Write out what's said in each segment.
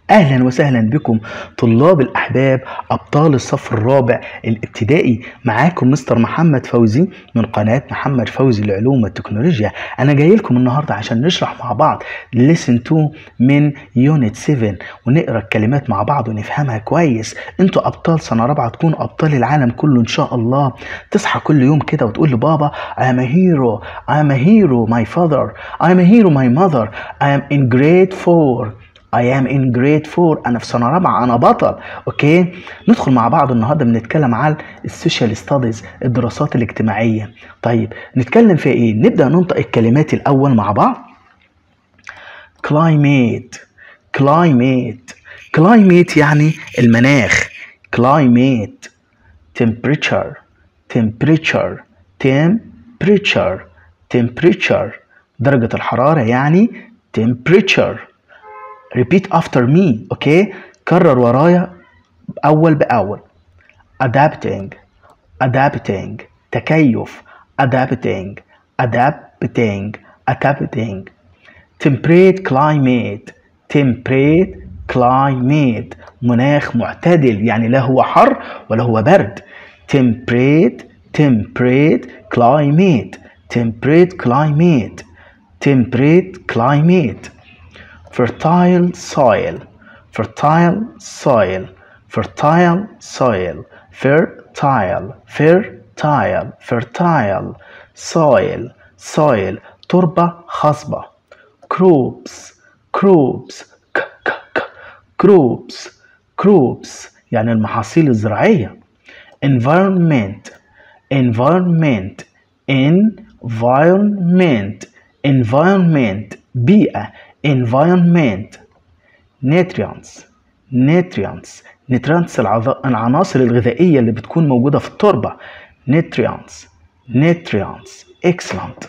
اهلا وسهلا بكم طلاب الاحباب ابطال الصف الرابع الابتدائي معاكم مستر محمد فوزي من قناه محمد فوزي للعلوم والتكنولوجيا انا جاي لكم النهارده عشان نشرح مع بعض ليسن 2 من يونت 7 ونقرا الكلمات مع بعض ونفهمها كويس انتوا ابطال سنه رابعه تكونوا ابطال العالم كله ان شاء الله تصحى كل يوم كده وتقول لبابا I'm a hero I'm a hero my father I'm a hero my mother I am in grade 4 I am in grade 4 انا في سنه رابعه انا بطل اوكي ندخل مع بعض النهارده بنتكلم على السوشيال ستاديز الدراسات الاجتماعيه طيب نتكلم في ايه نبدا ننطق الكلمات الاول مع بعض climate climate climate يعني المناخ climate temperature temperature temperature temperature درجة الحرارة يعني temperature repeat after me اوكي كرر ورايا اول باول adapting adapting تكيف adapting adapting adapting temperate climate temperate climate مناخ معتدل يعني لا هو حر ولا هو برد temperate temperate climate temperate climate temperate climate fertile soil fertile soil fertile soil fertile fertile fertile soil soil تربة خصبة crops crops ك ك ك crops crops يعني المحاصيل الزراعية environment environment environment environment بيئة environment nutrients nutrients nutrients العض- العناصر الغذائية اللي بتكون موجودة في التربة nutrients nutrients excellent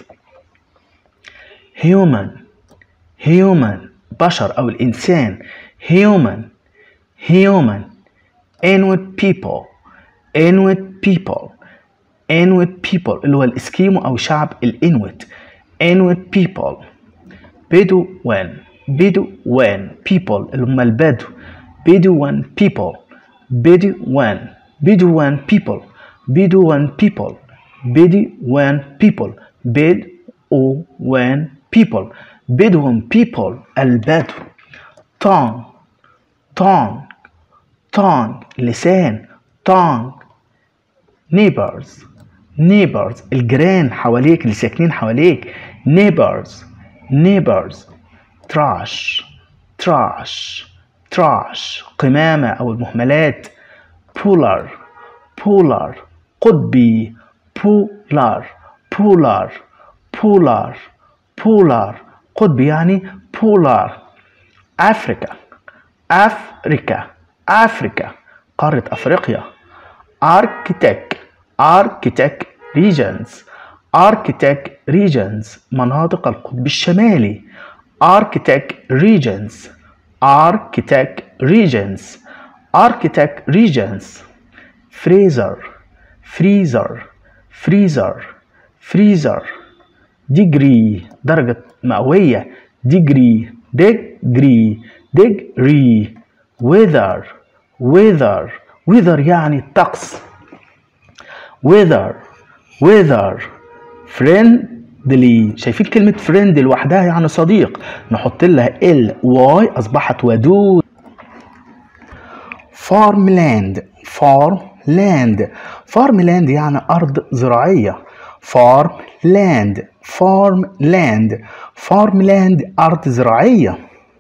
human human بشر أو الإنسان human human Inuit people Inuit people Inuit people اللي هو الإسكيمو أو شعب الإنويت Inuit people بدوان بدوان people اللي هم البدو بدوان people بدوان بدوان people بدوان people بدوان people بدوان people بدوان people البدو tongue tongue tongue لسان tongue neighbors neighbors الجيران حواليك اللي ساكنين حواليك neighbors neighbors trash trash trash قمامة أو المهملات polar polar قطبي polar polar polar polar قطبي يعني polar أفريكا أفريكا أفريكا قارة أفريقيا architect architect regions architect regions مناطق القطب الشمالي architect regions architect regions architect regions freezer freezer freezer freezer degree درجة مئوية degree degree degree weather weather weather يعني الطقس weather weather friendly شايفين كلمة friend لوحدها يعني صديق نحط لها ال واي أصبحت ودود farmland farmland farmland يعني أرض زراعية farmland farmland farmland أرض زراعية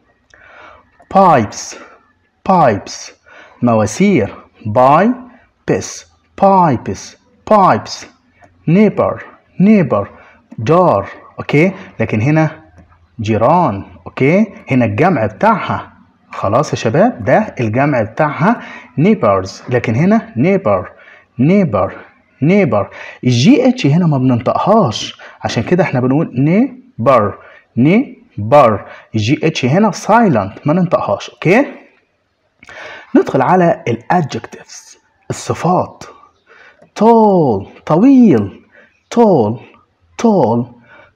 pipes pipes مواسير pipes pipes pipes neighbor neighbor جار اوكي لكن هنا جيران اوكي هنا الجمع بتاعها خلاص يا شباب ده الجمع بتاعها neighbors لكن هنا neighbor neighbor neighbor الجي اتش هنا ما بننطقهاش عشان كده احنا بنقول neighbor neighbor الجي اتش هنا silent ما ننطقهاش اوكي ندخل على الادجectives الصفات tall طويل tall tall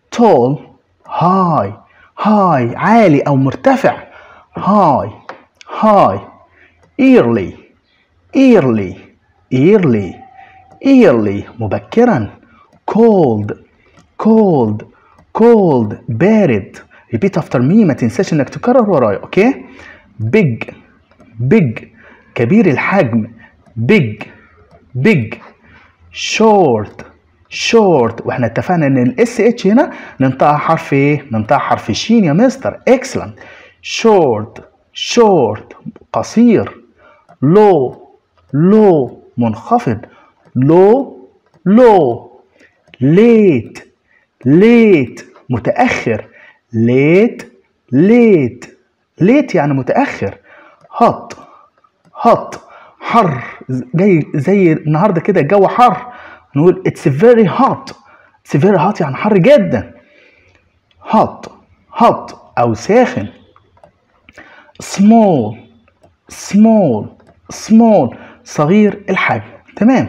tall high high عالي او مرتفع high high early early early early مبكرا cold cold cold بارد repeat after me ما تنساش انك تكرر ورايا اوكي big big كبير الحجم big big short short واحنا اتفقنا ان الاس اتش هنا ننطقها حرف ايه ننطقها حرف شين يا مستر excellent short short قصير low low منخفض low low late late متأخر late late late يعني متأخر hot hot حر جاي زي النهارده كده الجو حر نقول it's very hot it's very hot يعني حر جدا hot hot أو ساخن small small small صغير الحجم تمام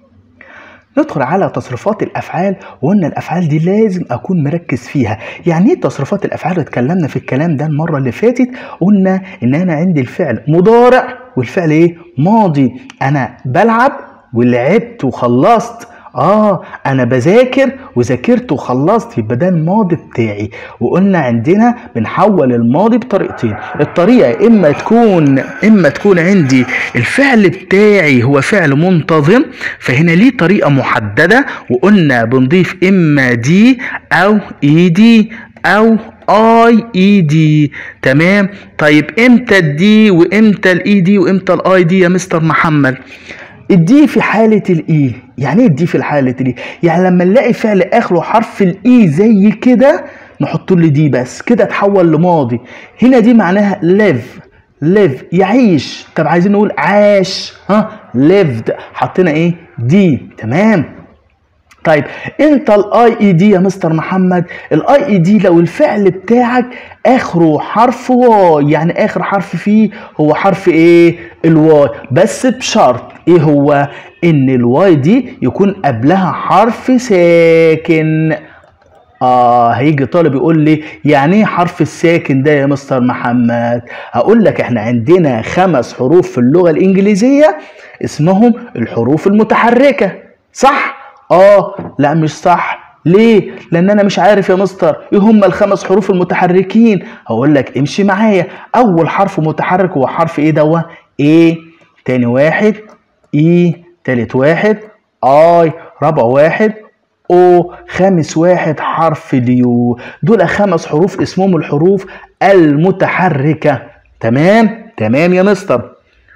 ندخل على تصريفات الافعال وقلنا الافعال دي لازم اكون مركز فيها يعني ايه تصريفات الافعال اتكلمنا في الكلام ده المره اللي فاتت قلنا ان انا عندي الفعل مضارع والفعل ايه ماضي انا بلعب ولعبت وخلصت اه انا بذاكر وذاكرت وخلصت يبقى ده الماضي بتاعي وقلنا عندنا بنحول الماضي بطريقتين الطريقه اما تكون اما تكون عندي الفعل بتاعي هو فعل منتظم فهنا ليه طريقه محدده وقلنا بنضيف اما دي او اي دي او اي اي دي تمام طيب امتى الدي وامتى الاي دي وامتى الاي دي يا مستر محمد الدي في حالة الاي يعني ايه الدي في حالة الاي يعني لما نلاقي فعل اخره حرف الاي زي كده نحط له دي بس كده اتحول لماضي هنا دي معناها live live يعيش طب عايزين نقول عاش ها lived حطينا ايه دي تمام طيب انت الاي اي دي يا مستر محمد الاي اي دي لو الفعل بتاعك اخره حرف واي يعني اخر حرف فيه هو حرف ايه الواي بس بشرط ايه هو ان الواي دي يكون قبلها حرف ساكن اه هيجي طالب يقول لي يعني ايه حرف الساكن ده يا مستر محمد هقول لك احنا عندنا خمس حروف في اللغه الانجليزيه اسمهم الحروف المتحركه صح اه لا مش صح ليه؟ لأن أنا مش عارف يا مستر إيه هم الخمس حروف المتحركين؟ هقول لك امشي معايا، أول حرف متحرك هو حرف إيه دوا؟ إيه، تاني واحد إي، تالت واحد آي، رابع واحد او خامس واحد حرف اليو دول خمس حروف اسمهم الحروف المتحركة تمام تمام يا مستر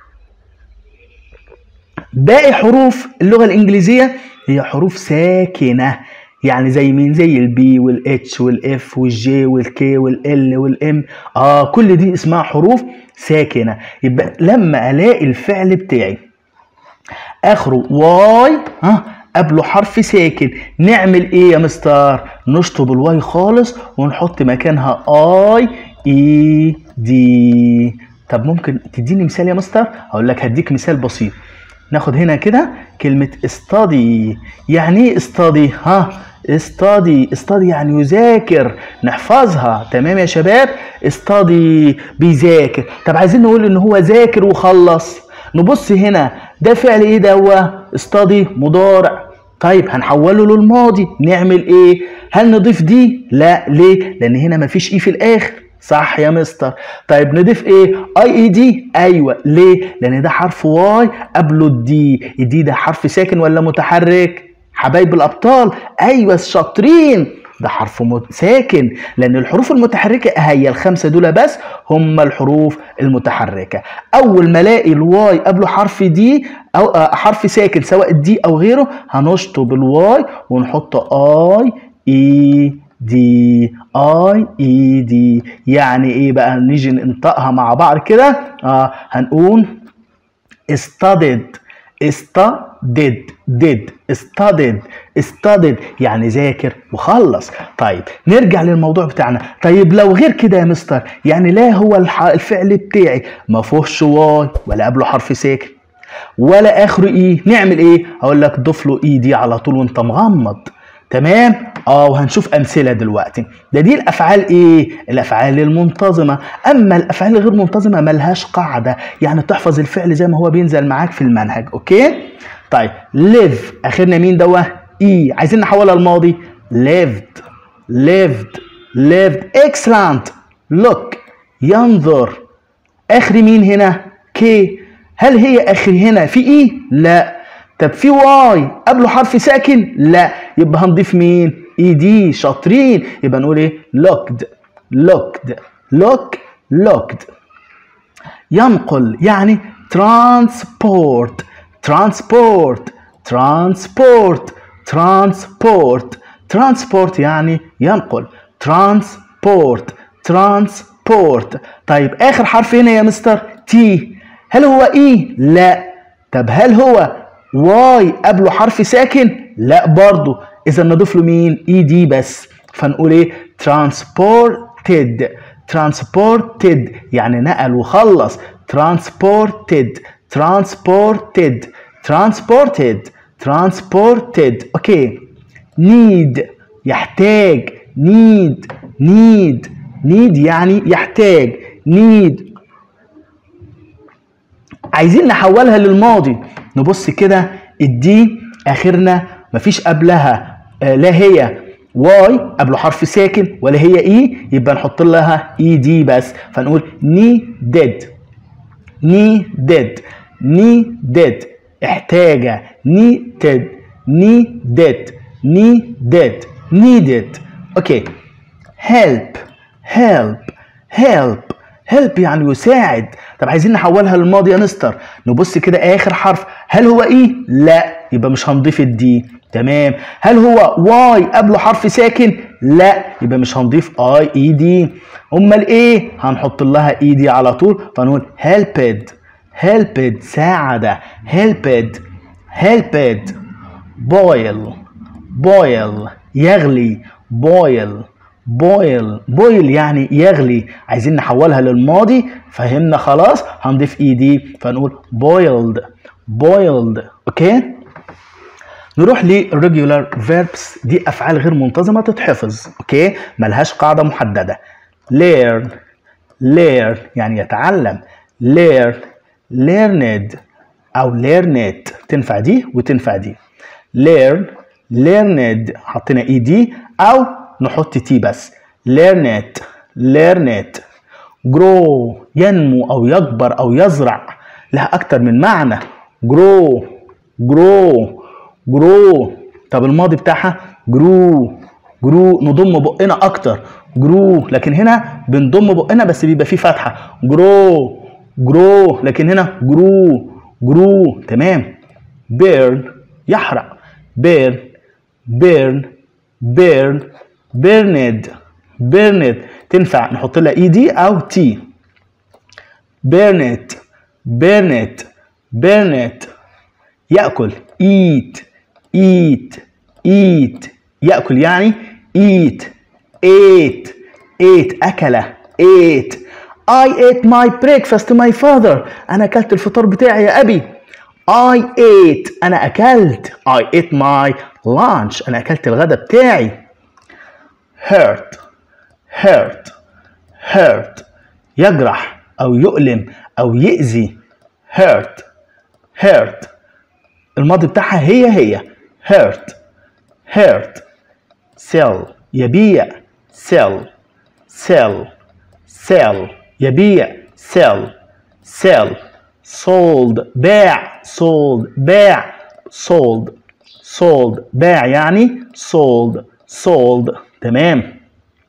باقي حروف اللغة الإنجليزية هي حروف ساكنة يعني زي مين زي البي والاتش والاف والجي والكي والال والام اه كل دي اسمها حروف ساكنة يبقى لما الاقي الفعل بتاعي اخره واي ها قبله حرف ساكن نعمل ايه يا مستر نشطب الواي خالص ونحط مكانها اي اي دي طب ممكن تديني مثال يا مستر هقول لك هديك مثال بسيط ناخد هنا كده كلمة استادي يعني ايه استادي ها استادي استادي يعني يذاكر نحفظها تمام يا شباب استادي بيذاكر طب عايزين نقول ان هو ذاكر وخلص نبص هنا ده فعل ايه دوا استادي مضارع طيب هنحوله للماضي نعمل ايه هل نضيف دي لا ليه لان هنا مفيش ايه في الاخر صح يا مستر طيب نضيف ايه اي اي دي ايوه ليه لان ده حرف واي قبله الدي الدي ده حرف ساكن ولا متحرك حبايب الابطال ايوه الشاطرين ده حرف ساكن لان الحروف المتحركه هي الخمسه دول بس هم الحروف المتحركه اول ما الاقي الواي قبله حرف دي او حرف ساكن سواء الدي او غيره هنشطب الواي ونحط اي اي دي اي اي دي يعني ايه بقى نيجي ننطقها مع بعض كده اه هنقول studied studied did studied studied يعني ذاكر وخلص طيب نرجع للموضوع بتاعنا طيب لو غير كده يا مستر يعني لا هو الفعل بتاعي ما فيهوش واي ولا قبله حرف ساكن ولا اخره ايه نعمل ايه اقول لك ضيف له اي دي على طول وانت مغمض تمام اه وهنشوف امثله دلوقتي ده دي الافعال ايه الافعال المنتظمه اما الافعال الغير منتظمه ملهاش قاعده يعني تحفظ الفعل زي ما هو بينزل معاك في المنهج اوكي طيب live اخرنا مين دوا اي عايزين نحولها الماضي lived lived lived excellent look ينظر اخر مين هنا كي هل هي اخر هنا في اي لا طب في واي قبله حرف ساكن لا يبقى هنضيف مين اي دي شاطرين يبقى نقول ايه looked looked look looked ينقل يعني transport transport transport transport transport يعني ينقل transport transport طيب اخر حرف هنا يا مستر تي هل هو اي لا طب هل هو واي قبله حرف ساكن لا برضه اذا نضيف له مين اي دي بس فنقول ايه transported transported يعني نقل وخلص transported transported transported transported اوكي need يحتاج need need need يعني يحتاج need عايزين نحولها للماضي نبص كده الدي اخرنا مفيش قبلها آه لا هي واي قبله حرف ساكن ولا هي اي يبقى نحط لها اي دي بس فنقول ني ديد ني ديد ني ديد احتاج ني تد ني ديد ني ديد needed اوكي help help help help يعني يساعد طب عايزين نحولها للماضي يا مستر نبص كده اخر حرف هل هو ايه لا يبقى مش هنضيف الدي تمام هل هو واي قبله حرف ساكن لا يبقى مش هنضيف اي اي دي امال ايه هنحط لها اي دي على طول فنقول helped helped ساعد helped helped boil boil يغلي boil بويل بويل يعني يغلي عايزين نحولها للماضي فهمنا خلاص هنضيف اي دي فنقول boiled boiled اوكي نروح للريجولار فيربس دي افعال غير منتظمه تتحفظ اوكي ملهاش قاعده محدده learn learn يعني يتعلم learn learned او learned تنفع دي وتنفع دي learn learned حطينا اي دي او نحط تي بس learn it learn it grow ينمو او يكبر او يزرع لها اكتر من معنى grow grow grow طب الماضي بتاعها grew grew نضم بقنا اكتر grew لكن هنا بنضم بقنا بس بيبقى فيه فتحه grow grow لكن هنا grew grew تمام burn يحرق burn burn burn burned burned تنفع نحط لها اي دي او تي burned burned burned ياكل eat eat eat ياكل يعني eat ate ate اكل ate I ate my breakfast my father انا اكلت الفطار بتاعي يا ابي I ate انا اكلت I ate my lunch انا اكلت الغداء بتاعي hurt hurt hurt يجرح او يؤلم او يأذي hurt hurt الماضي بتاعها هي هي hurt hurt sell يبيع sell sell sell يبيع sell sell sold باع sold باع sold sold باع يعني sold sold تمام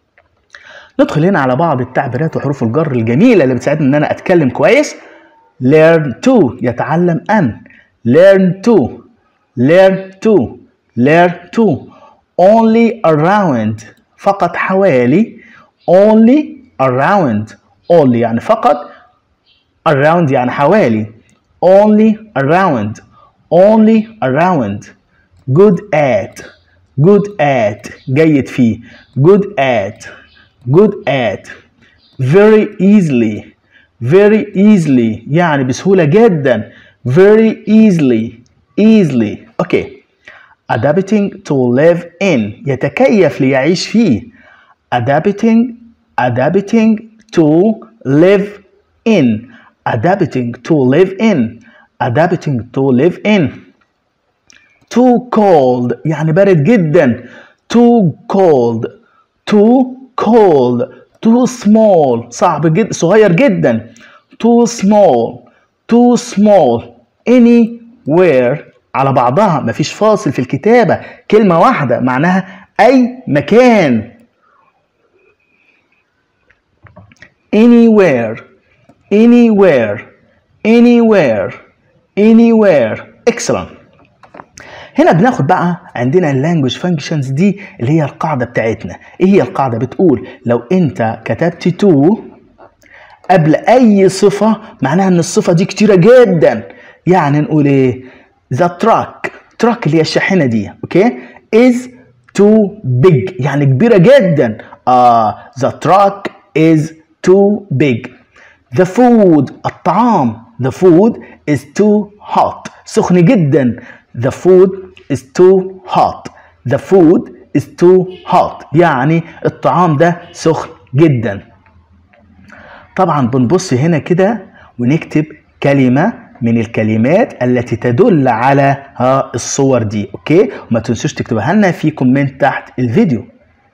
ندخل هنا على بعض التعبيرات وحروف الجر الجميلة اللي بتساعدني ان انا اتكلم كويس learn to يتعلم ان learn to learn to learn to only around فقط حوالي only around only يعني فقط around يعني حوالي only around only around good at good at جيد فيه good at good at very easily very easily يعني بسهولة جدا very easily easily okay adapting to live in يتكيف ليعيش فيه adapting adapting to live in adapting to live in adapting to live in too cold يعني بارد جدا too cold too cold too small صعب جدا صغير جدا too small too small anywhere على بعضها مفيش فاصل في الكتابة كلمة واحدة معناها أي مكان anywhere anywhere anywhere anywhere excellent هنا بناخد بقى عندنا اللانجوج فانكشنز دي اللي هي القاعده بتاعتنا ايه هي القاعده بتقول لو انت كتبت تو قبل اي صفه معناها ان الصفه دي كتيره جدا يعني نقول ايه ذا تراك تراك اللي هي الشاحنه دي اوكي از تو بيج يعني كبيره جدا اه ذا تراك از تو بيج The food الطعام The food is too hot سخن جدا The food is too hot The food is too hot يعني الطعام ده سخن جدا طبعا بنبص هنا كده ونكتب كلمة من الكلمات التي تدل على ها الصور دي اوكي وما تنسوش تكتبها لنا في كومنت تحت الفيديو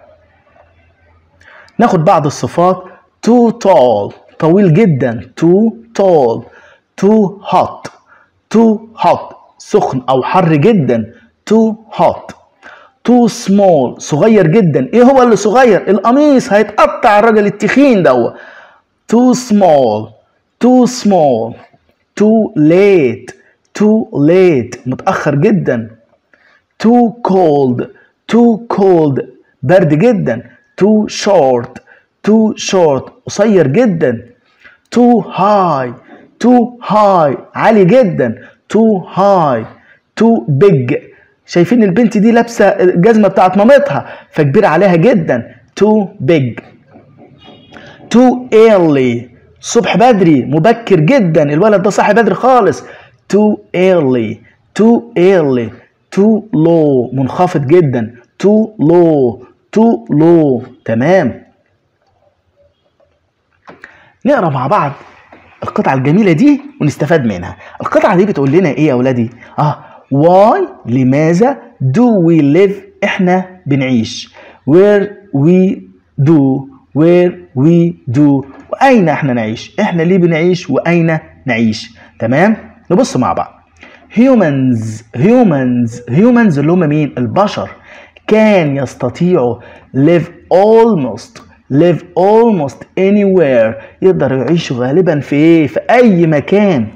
ناخد بعض الصفات too tall طويل جدا too tall too hot too hot سخن او حر جدا too hot too small صغير جدا ايه هو اللي صغير القميص هيتقطع الراجل التخين دوت too small too small too late too late متأخر جدا too cold too cold برد جدا too short too short قصير جدا too high too high عالي جدا too high too big شايفين البنت دي لابسه الجزمه بتاعت مامتها فكبيره عليها جدا too big too early الصبح بدري مبكر جدا الولد ده صاحي بدري خالص too early too early too low منخفض جدا too low too low تمام نقرا مع بعض القطعة الجميلة دي ونستفاد منها القطعة دي بتقول لنا ايه يا اولادي اه why لماذا do we live احنا بنعيش where we do where we do واين احنا نعيش احنا ليه بنعيش واين نعيش تمام نبص مع بعض humans humans humans اللي هم مين البشر كان يستطيعوا live almost live almost anywhere يقدروا يعيشوا غالبا في ايه في اي مكان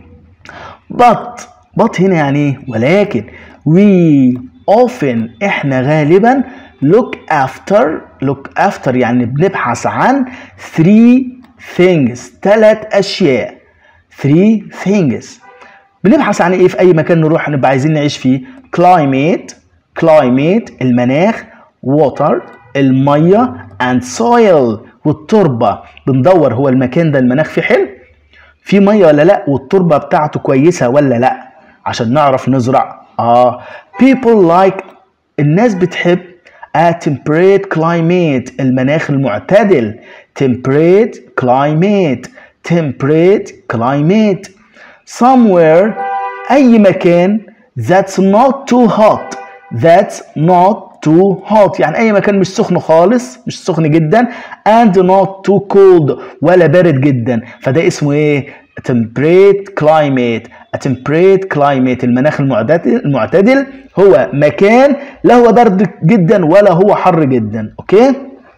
but but هنا يعني ايه ولكن we often احنا غالبا look after look after يعني بنبحث عن three things ثلاث اشياء three things بنبحث عن ايه في اي مكان نروح نبقى عايزين نعيش فيه climate climate المناخ water الميه and soil والتربه بندور هو المكان ده المناخ فيه حلو في ميه ولا لا والتربه بتاعته كويسه ولا لا عشان نعرف نزرع اه people like الناس بتحب a temperate climate المناخ المعتدل temperate climate temperate climate somewhere اي مكان that's not too hot that's not too hot يعني اي مكان مش سخن خالص مش سخن جدا and not too cold ولا بارد جدا فده اسمه ايه temperate climate a temperate climate المناخ المعتدل المعتدل هو مكان لا هو برد جدا ولا هو حر جدا اوكي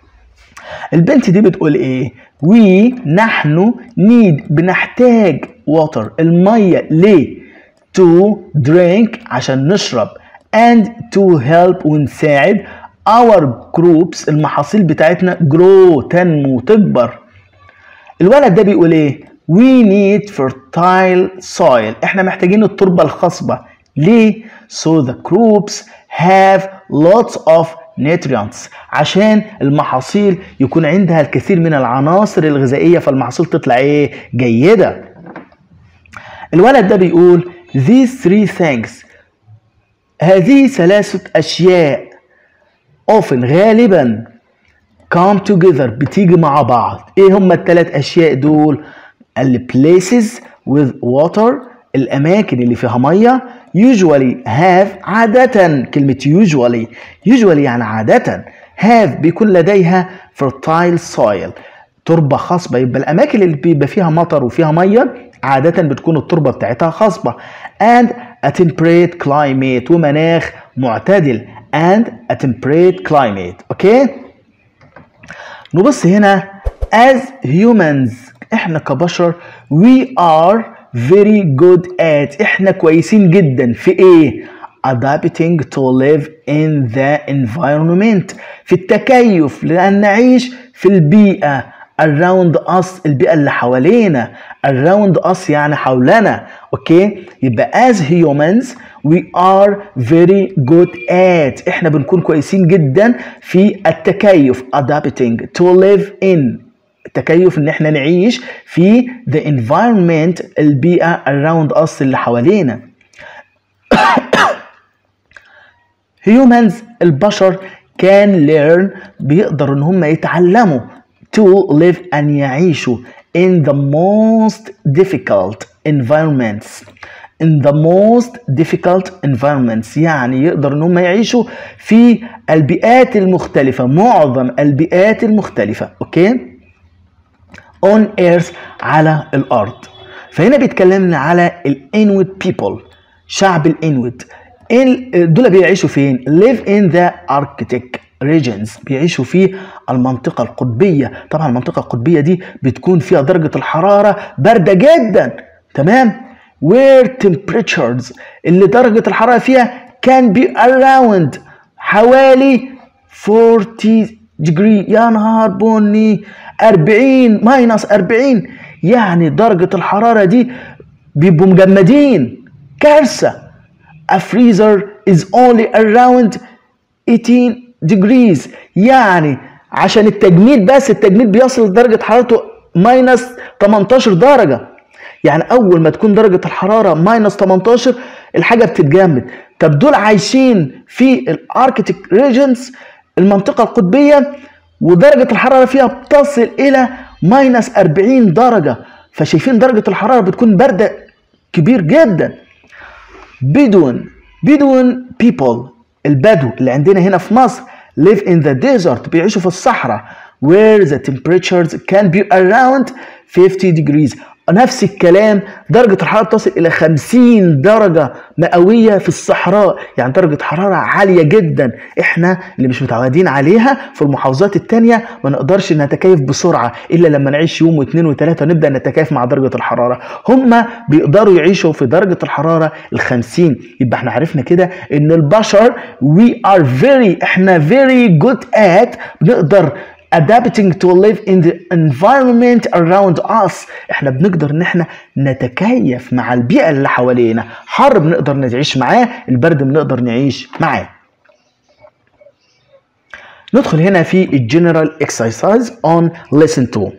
البنت دي بتقول ايه we نحن need بنحتاج water الميه ليه to drink عشان نشرب and to help ونساعد our groups المحاصيل بتاعتنا grow تنمو تكبر الولد ده بيقول ايه we need fertile soil احنا محتاجين التربة الخصبة ليه so the crops have lots of nutrients عشان المحاصيل يكون عندها الكثير من العناصر الغذائية فالمحاصيل تطلع ايه جيدة الولد ده بيقول these three things هذه ثلاثة أشياء often غالبا come together بتيجي مع بعض ايه هم الثلاث اشياء دول ال places with water الاماكن اللي فيها ميه usually have عادة كلمة usually usually يعني عادة have بيكون لديها fertile soil تربة خصبة يبقى الأماكن اللي بيبقى فيها مطر وفيها مية عادة بتكون التربة بتاعتها خصبة and a temperate climate ومناخ معتدل and a temperate climate اوكي نبص هنا as humans احنا كبشر we are very good at احنا كويسين جدا في ايه adapting to live in the environment في التكيف لأن نعيش في البيئة around us البيئة اللي حوالينا around us يعني حولنا اوكي يبقى as humans we are very good at احنا بنكون كويسين جدا في التكيف adapting to live in التكيف ان احنا نعيش في the environment البيئة around us اللي حوالينا humans البشر can learn بيقدروا ان هم يتعلموا to live ان يعيشوا in the most difficult environments in the most difficult environments يعني يقدر ان هم يعيشوا في البيئات المختلفة معظم البيئات المختلفة اوكي on earth على الارض فهنا بيتكلمنا على الانويت people شعب الانويت دول بيعيشوا فين live in the arctic regions بيعيشوا في المنطقة القطبية طبعا المنطقة القطبية دي بتكون فيها درجة الحرارة باردة جدا تمام where temperatures اللي درجة الحرارة فيها can be around حوالي 40 degree يا نهار بني 40 ماينس 40 يعني درجة الحرارة دي بيبقوا مجمدين كارثة a freezer is only around 18 degrees يعني عشان التجميد بس التجميد بيصل لدرجة حرارته ماينس 18 درجة يعني أول ما تكون درجة الحرارة ماينس 18 الحاجة بتتجمد طب دول عايشين في الاركتيك ريجنز المنطقة القطبية ودرجة الحرارة فيها بتصل إلى ماينس 40 درجة فشايفين درجة الحرارة بتكون باردة كبير جدا بدون بدون people البدو اللي عندنا هنا في مصر live in the desert بيعيشوا في الصحراء where the temperatures can be around 50 degrees نفس الكلام درجة الحرارة تصل إلى 50 درجة مئوية في الصحراء يعني درجة حرارة عالية جدا إحنا اللي مش متعودين عليها في المحافظات التانية ما نقدرش نتكيف بسرعة إلا لما نعيش يوم واثنين وثلاثة نبدأ نتكيف مع درجة الحرارة هم بيقدروا يعيشوا في درجة الحرارة ال 50 يبقى احنا عرفنا كده إن البشر we are very إحنا very good at بنقدر adapting to live in the environment around us احنا بنقدر ان احنا نتكيف مع البيئة اللي حوالينا حر بنقدر نعيش معاه البرد بنقدر نعيش معاه ندخل هنا في الجنرال exercise on lesson 2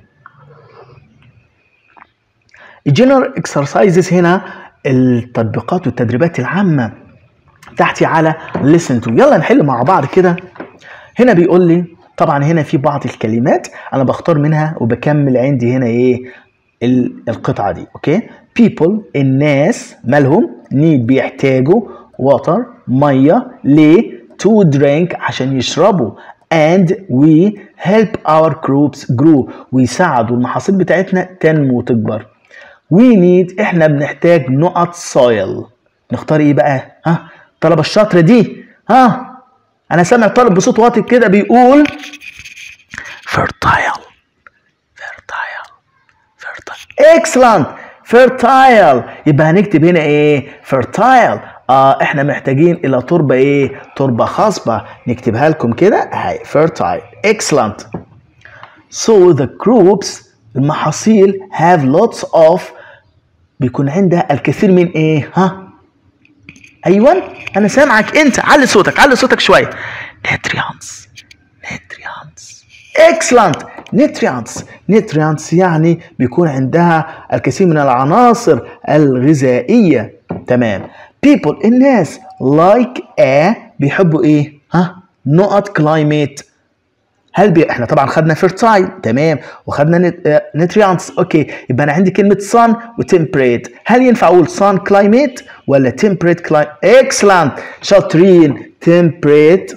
الجنرال exercises هنا التطبيقات والتدريبات العامة تحتي على lesson 2 يلا نحل مع بعض كده هنا بيقول لي طبعا هنا في بعض الكلمات انا بختار منها وبكمل عندي هنا ايه القطعه دي اوكي people الناس مالهم need بيحتاجوا water ميه ليه to drink عشان يشربوا and we help our crops grow ويساعدوا المحاصيل بتاعتنا تنمو وتكبر we need احنا بنحتاج نقط soil نختار ايه بقى ها طلب الشاطره دي ها انا سامع طالب بصوت واطي كده بيقول fertile fertile fertile excellent fertile يبقى هنكتب هنا ايه fertile اه احنا محتاجين الى تربه ايه تربه خصبه نكتبها لكم كده هاي fertile excellent so the crops المحاصيل have lots of بيكون عندها الكثير من ايه ها ايوه انا سامعك انت علي صوتك علي صوتك شويه nutrients nutrients excellent nutrients nutrients يعني بيكون عندها الكثير من العناصر الغذائيه تمام people الناس like a بيحبوا ايه ها نقط climate هل بي... احنا طبعا خدنا fertile تمام وخدنا nutrients اوكي يبقى انا عندي كلمه sun وtemperate هل ينفع اقول sun climate ولا temperate climate excellent شاطرين temperate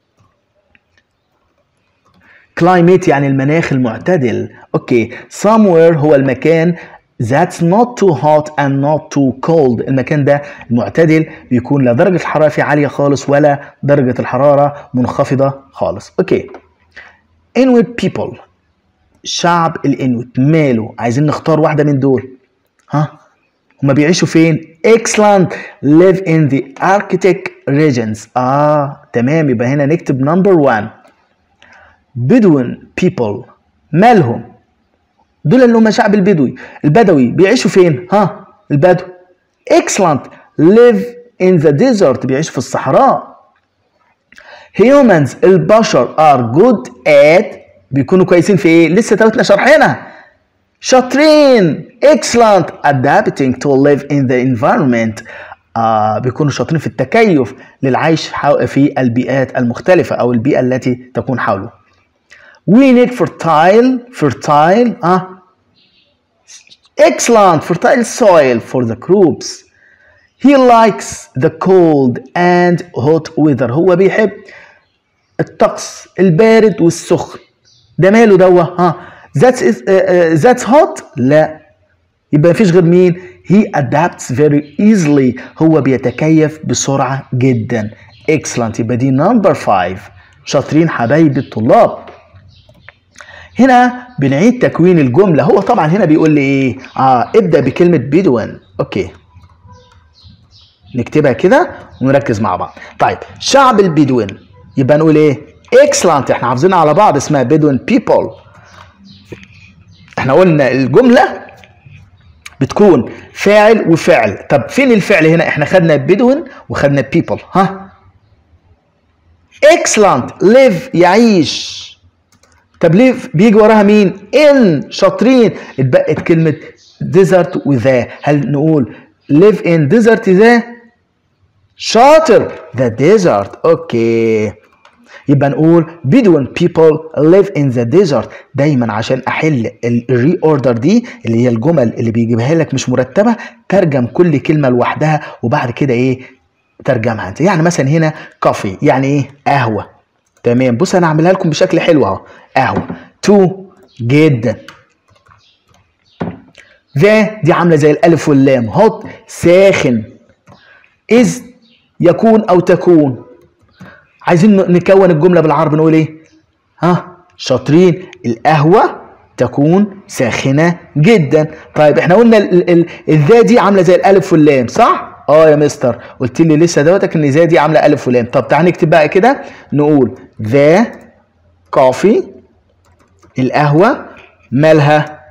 climate يعني المناخ المعتدل اوكي somewhere هو المكان That's not too hot and not too cold المكان ده معتدل بيكون لا درجة الحرارة فيه عالية خالص ولا درجة الحرارة منخفضة خالص اوكي Inuit people شعب الانويت ماله عايزين نختار واحدة من دول ها هما بيعيشوا فين excellent live in the arctic regions اه تمام يبقى هنا نكتب number one Bedouin people مالهم دول اللي هم شعب البدوي البدوي بيعيشوا فين ها البدو excellent live in the desert بيعيشوا في الصحراء humans البشر are good at بيكونوا كويسين في ايه لسه توتنا شرحنا شاطرين excellent adapting to live in the environment آه بيكونوا شاطرين في التكيف للعيش في البيئات المختلفة أو البيئة التي تكون حوله we need fertile fertile ah excellent fertile soil for the crops he likes the cold and hot weather هو بيحب الطقس البارد والسخن ده ماله دوا ها that's is, uh, uh, that's hot لا يبقى مفيش غير مين he adapts very easily هو بيتكيف بسرعة جدا excellent يبقى دي number 5 شاطرين حبايبي الطلاب هنا بنعيد تكوين الجملة هو طبعا هنا بيقول لي ايه اه ابدأ بكلمة بدون اوكي نكتبها كده ونركز مع بعض طيب شعب البدوين يبقى نقول ايه excellent احنا حافظينها على بعض اسمها بدوين people احنا قلنا الجملة بتكون فاعل وفعل طب فين الفعل هنا احنا خدنا بدون وخدنا people ها excellent live يعيش طب ليه بيجي وراها مين ان شاطرين اتبقت كلمة desert وذا هل نقول live in desert ذا شاطر the desert اوكي يبقى نقول بدون people live in the desert دايما عشان احل الري اوردر دي اللي هي الجمل اللي بيجيبها لك مش مرتبه ترجم كل كلمه لوحدها وبعد كده ايه ترجمها انت يعني مثلا هنا كافي يعني ايه قهوه تمام بص انا هعملها لكم بشكل حلو اهو قهوه تو جدا ذا دي عامله زي الالف واللام هوت ساخن از يكون او تكون عايزين نكون الجمله بالعربي نقول ايه ها شاطرين القهوه تكون ساخنه جدا طيب احنا قلنا الذا دي عامله زي الالف واللام صح اه يا مستر قلت لي لسه دوتك ان ذا دي عامله الف ولام طب تعالى نكتب بقى كده نقول ذا كوفي القهوه مالها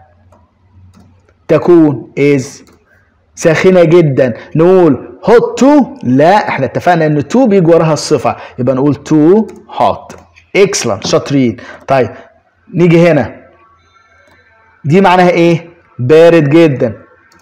تكون از ساخنه جدا نقول هوت تو لا احنا اتفقنا ان تو بيجي وراها الصفه يبقى نقول تو هوت اكسلنت شاطرين طيب نيجي هنا دي معناها ايه بارد جدا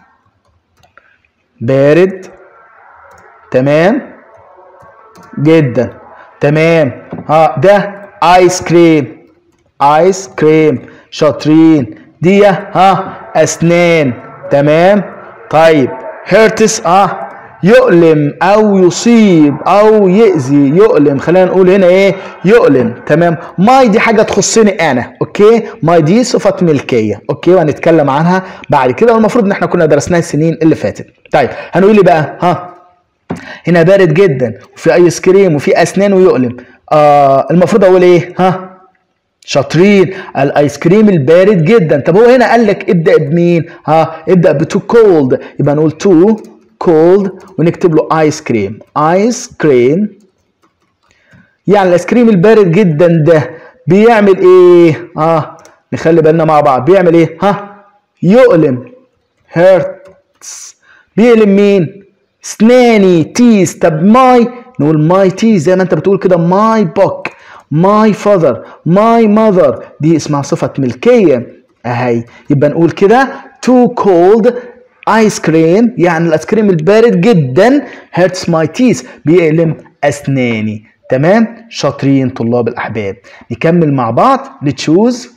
بارد تمام جدا تمام ها ده ايس كريم ايس كريم شاطرين دي ها اسنان تمام طيب هيرتس اه يؤلم او يصيب او يأذي يؤلم خلينا نقول هنا ايه يؤلم تمام ماي دي حاجه تخصني انا اوكي ماي دي صفه ملكيه اوكي وهنتكلم عنها بعد كده والمفروض ان احنا كنا درسناها السنين اللي فاتت طيب هنقول لي بقى ها هنا بارد جدا وفي ايس كريم وفي اسنان ويؤلم آه المفروض اقول ايه ها شاطرين الايس كريم البارد جدا طب هو هنا قال لك ابدا بمين ها ابدا بتو كولد يبقى نقول تو كولد ونكتب له ايس كريم ايس كريم يعني الايس كريم البارد جدا ده بيعمل ايه اه نخلي بالنا مع بعض بيعمل ايه ها يؤلم هيرتس بيألم مين اسناني تيز طب ماي نقول ماي تيز زي ما انت بتقول كده ماي بوك ماي فاذر ماي ماذر دي اسمها صفة ملكية اهي يبقى نقول كده تو كولد ايس كريم يعني الايس كريم البارد جدا hurts my teeth بيألم اسناني تمام شاطرين طلاب الاحباب نكمل مع بعض نتشوز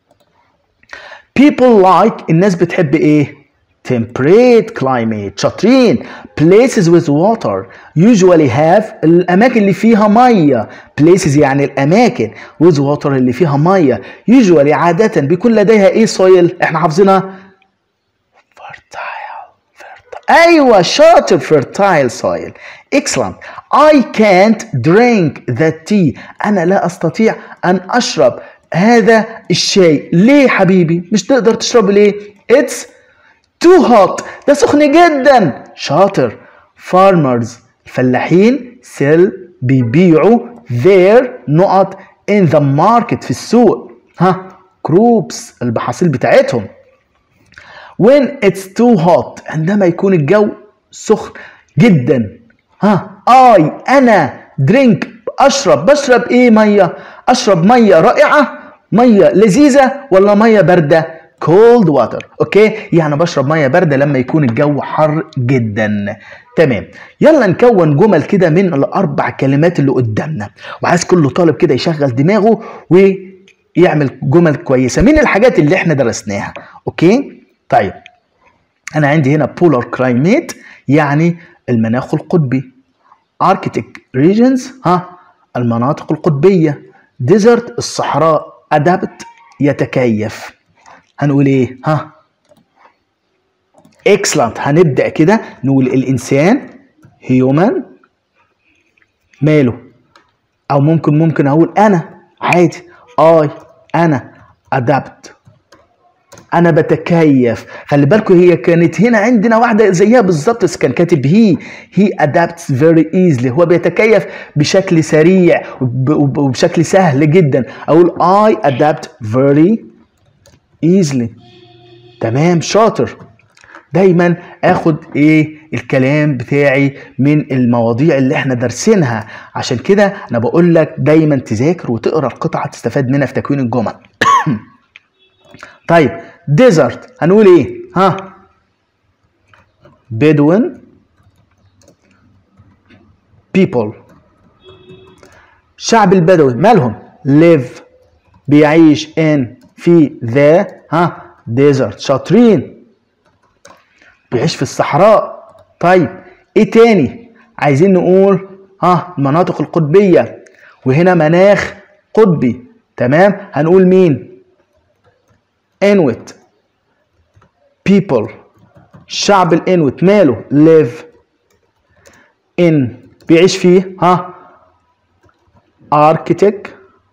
people like الناس بتحب ايه temperate climate شاطرين places with water usually have الأماكن اللي فيها مية places يعني الأماكن with water اللي فيها مية usually عادة بيكون لديها إيه soil إحنا حافظينها fertile fertile أيوة شاطر fertile soil excellent I can't drink that tea أنا لا أستطيع أن أشرب هذا الشاي ليه حبيبي مش تقدر تشرب ليه it's too hot ده سخن جدا شاطر farmers الفلاحين sell بيبيعوا their نقط in the market في السوق ها crops المحاصيل بتاعتهم when it's too hot عندما يكون الجو سخن جدا ها I أنا drink أشرب بشرب إيه مية أشرب مية رائعة مية لذيذة ولا مية باردة cold water اوكي يعني بشرب ميه بارده لما يكون الجو حر جدا تمام يلا نكون جمل كده من الاربع كلمات اللي قدامنا وعايز كل طالب كده يشغل دماغه ويعمل جمل كويسه من الحاجات اللي احنا درسناها اوكي طيب انا عندي هنا polar climate يعني المناخ القطبي arctic regions ها المناطق القطبيه desert الصحراء adapt يتكيف هنقول ايه ها اكسلنت هنبدا كده نقول الانسان هيومن ماله او ممكن ممكن اقول انا عادي اي انا ادابت انا بتكيف خلي بالكم هي كانت هنا عندنا واحده زيها بالظبط بس كان كاتب هي هي adapts very easily هو بيتكيف بشكل سريع وبشكل سهل جدا اقول I adapt very easily تمام شاطر دايما اخد ايه الكلام بتاعي من المواضيع اللي احنا دارسينها عشان كده انا بقول لك دايما تذاكر وتقرا القطعه تستفاد منها في تكوين الجمل طيب ديزرت هنقول ايه ها بدوين people شعب البدوي مالهم live بيعيش in في ذا ها ديزرت شاطرين بيعيش في الصحراء طيب ايه تاني عايزين نقول ها المناطق القطبية وهنا مناخ قطبي تمام هنقول مين انوت people الشعب الانوت ماله live in بيعيش فيه ها architect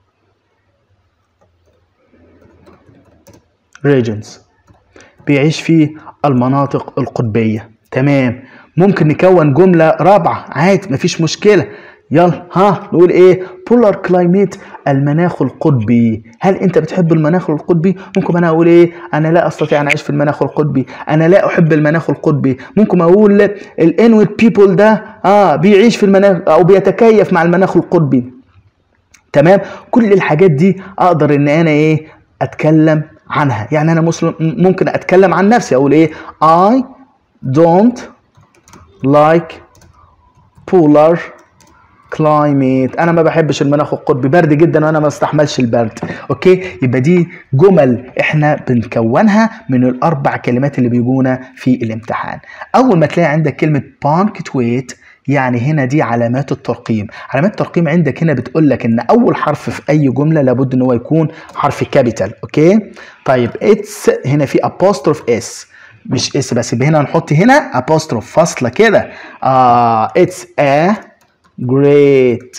regions بيعيش في المناطق القطبية تمام ممكن نكون جملة رابعة عادي مفيش مشكلة يلا ها نقول ايه بولار كلايميت المناخ القطبي هل انت بتحب المناخ القطبي ممكن انا اقول ايه انا لا استطيع ان اعيش في المناخ القطبي انا لا احب المناخ القطبي ممكن اقول الانويت بيبول ده اه بيعيش في المناخ او بيتكيف مع المناخ القطبي تمام كل الحاجات دي اقدر ان انا ايه اتكلم عنها يعني انا مسلم ممكن اتكلم عن نفسي اقول ايه I don't like polar climate انا ما بحبش المناخ القطبي برد جدا وانا ما استحملش البرد اوكي يبقى دي جمل احنا بنكونها من الاربع كلمات اللي بيجونا في الامتحان اول ما تلاقي عندك كلمه punctuate يعني هنا دي علامات الترقيم علامات الترقيم عندك هنا بتقول لك ان اول حرف في اي جمله لابد ان هو يكون حرف كابيتال اوكي طيب اتس هنا في apostrophe اس مش اس بس يبقى هنا هنحط هنا apostrophe فاصله كده اه اتس a great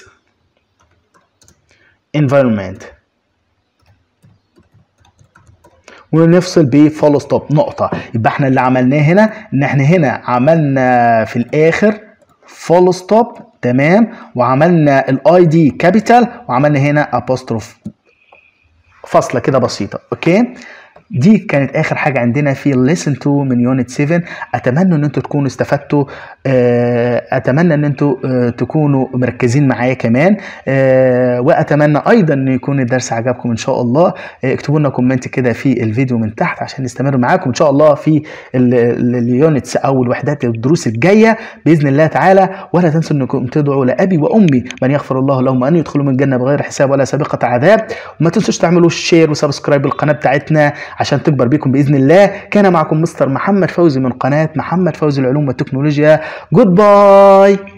environment ونفصل ب فول ستوب نقطة يبقى احنا اللي عملناه هنا ان احنا هنا عملنا في الاخر فول ستوب تمام وعملنا الاي دي كابيتال وعملنا هنا ابوستروف فاصله كده بسيطه اوكي دي كانت اخر حاجه عندنا في listen to من يونت 7 اتمنى ان انتوا تكونوا استفدتوا آه، اتمنى ان انتوا آه، تكونوا مركزين معايا كمان آه، واتمنى ايضا ان يكون الدرس عجبكم ان شاء الله آه، اكتبوا لنا كومنت كده في الفيديو من تحت عشان نستمر معاكم ان شاء الله في ال- ال- اليونتس او الوحدات الدروس الجايه باذن الله تعالى ولا تنسوا انكم تدعوا لابي وامي من يغفر الله لهم ان يدخلوا من الجنه بغير حساب ولا سابقه عذاب وما تنسوش تعملوا شير وسبسكرايب للقناه بتاعتنا عشان تكبر بيكم باذن الله كان معكم مستر محمد فوزي من قناه محمد فوزي العلوم والتكنولوجيا جود باي